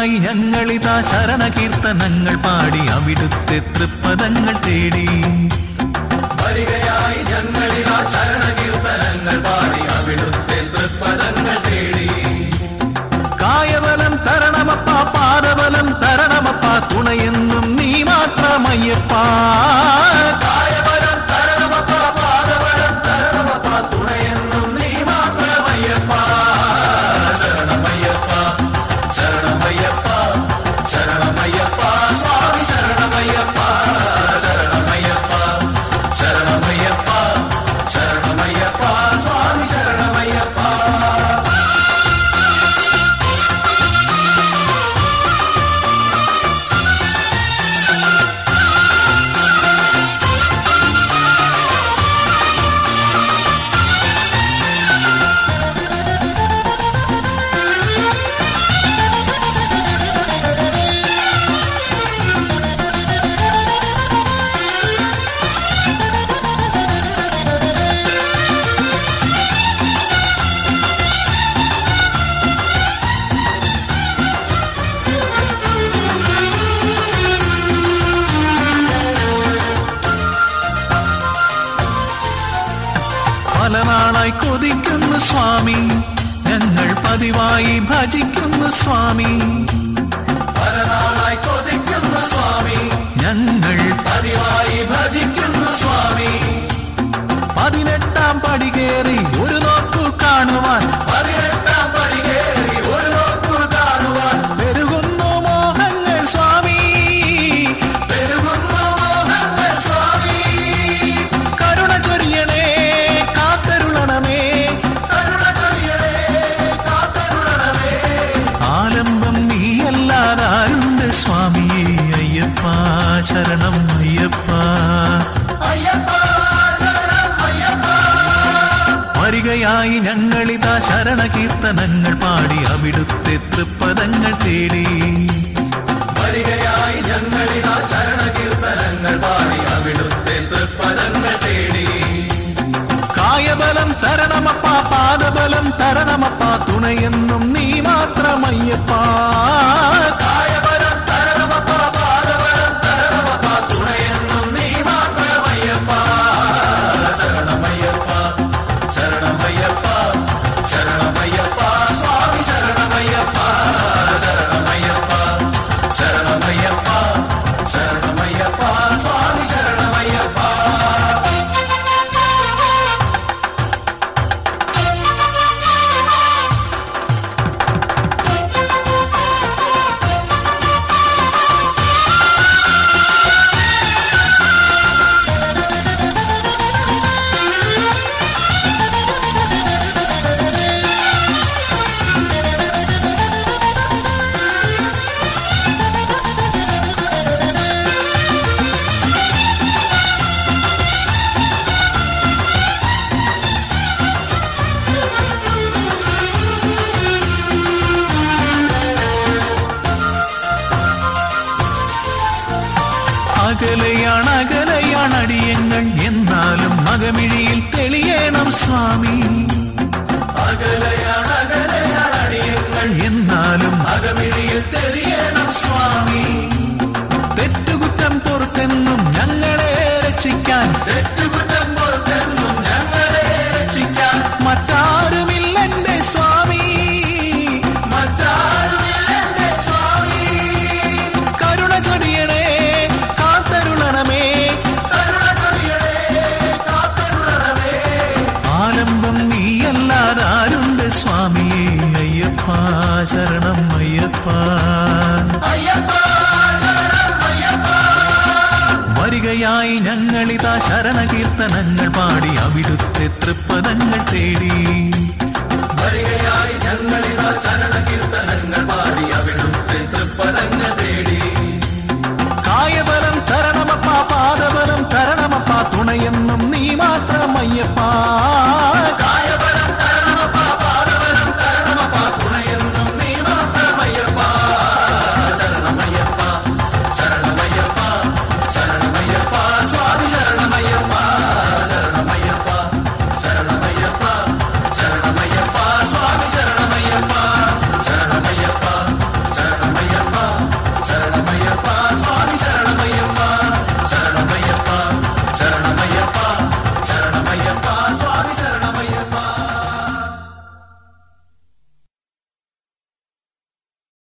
വരികയായി ഞങ്ങളിതാ ശരണകീർത്തനങ്ങൾ പാടി അവിടുത്തെ തൃപ്പദങ്ങൾ തേടി വരികയായി ഞങ്ങളിതാ ശരണകീർത്തനങ്ങൾ പാടി അവിടുത്തെ തൃപ്പദങ്ങൾ തേടി കായബലം തരണമപ്പ പാദബലം തരണമപ്പ തുണയെന്നും നീ മാത്രമയ്യപ്പാ കായബലം തരണമപ്പ പാദബലം തരണമപ്പ തുണയെന്നും നീ മാത്രമയ്യപ്പ ശരണമയ്യപ്പ ശരണമയ്യപ്പ ശരണമയ്യപ്പ സ്വാമി ശരണമയ്യപ്പ ശരണമയ്യപ്പ ശരണമയ്യപ്പ ശരണമയ്യപ്പ സ്വാമി ശരണമയ്യപ്പ പല നാളായി കൊതിക്കുന്നു സ്വാമി ഞങ്ങൾ പതിവായി ഭജിക്കുന്നു സ്വാമി പല നാളായി കൊതിക്കുന്നു സ്വാമി ഞങ്ങൾ പതിവായി ഭജിക്കുന്നു സ്വാമി പതിനെട്ടാം പടി കയറി ഒരു നോക്കു കാണുവാൻ പതിനെട്ടാം പടി കയറി ഒരു നോക്കു കാണുവാൻ പെരുകുന്നു മോഹങ്ങൾ സ്വാമി പെരുകുന്നു മോഹങ്ങൾ സ്വാമി കരുണ ചൊരിയണേ കാത്തരുളണമേ കരുണ ചൊരിയണേ കാത്തരുളണമേ ആലംബം നീയല്ലാതാരുണ്ട് സ്വാമിയേ അയ്യപ്പ ശരണം അയ്യപ്പ അയ്യപ്പ ശരണം അയ്യപ്പ വരികയായി ഞങ്ങളിതാ ശരണകീർത്തനങ്ങൾ പാടി അവിടുത്തെ തൃപ്പദങ്ങൾ തേടി വരികയായി ഞങ്ങളിതാ ശരണകീർത്തനങ്ങൾ പാടി അവിടുത്തെ തൃപ്പദങ്ങൾ തേടി കായബലം തരണമപ്പ പാദബലം തരണമപ്പ തുണയെന്നും നീ മാത്രമയ്യപ്പ കായബലം തരണമപ്പ പാദബലം തരണമപ്പ തുണയെന്നും നീ മാത്രമയ്യപ്പ ശരണമയ്യപ്പ ശരണമയ്യപ്പ ശരണമയ്യപ്പ സ്വാമി ശരണമയ്യപ്പ ശരണമയ്യപ്പ ശരണമയ്യപ്പ ശരണമയ്യപ്പ സ്വാമി ശരണമയ്യപ്പ അകലെയാണ് അകലെയാണ് അടിയങ്ങൾ എന്നാലും മകമിഴിയിൽ തെളിയണം സ്വാമി അകലയാണ് അകലയാണ് അടിയങ്ങൾ എന്നാലും അകമിഴിയിൽ തെളിയണം സ്വാമി തെറ്റുകുറ്റം പുറത്തെന്നും ഞങ്ങളെ രക്ഷിക്കാൻ തെറ്റുകുറ്റം പുറത്തെന്നും ഞങ്ങളെ രക്ഷിക്കാൻ മറ്റാരുമില്ലെന്റെ സ്വാമി മറ്റാരുമില്ലെന്റെ സ്വാമി കരുണ ചൊരിയണേ കാത്തരുളണമേ കരുണ ചൊരിയണേ കാത്തരുളണമേ ആലംബം നീയല്ലാതാരുണ്ട് സ്വാമിയേ അയ്യപ്പ ശരണം അയ്യപ്പ അയ്യപ്പ ശരണം അയ്യപ്പ വരികയായി ഞങ്ങളിതാ ശരണകീർത്തനങ്ങൾ പാടി അവിടുത്തെ തൃപ്പദങ്ങൾ തേടി വരികയായി ഞങ്ങളിതാ ശരണ കീർത്തനങ്ങൾ പാടി അവിടുത്തെ തൃപ്പദങ്ങൾ തേടി കായബലം തരണമപ്പ പാദബലം തരണമപ്പ തുണയെന്നും നീ മാത്രമയ്യപ്പ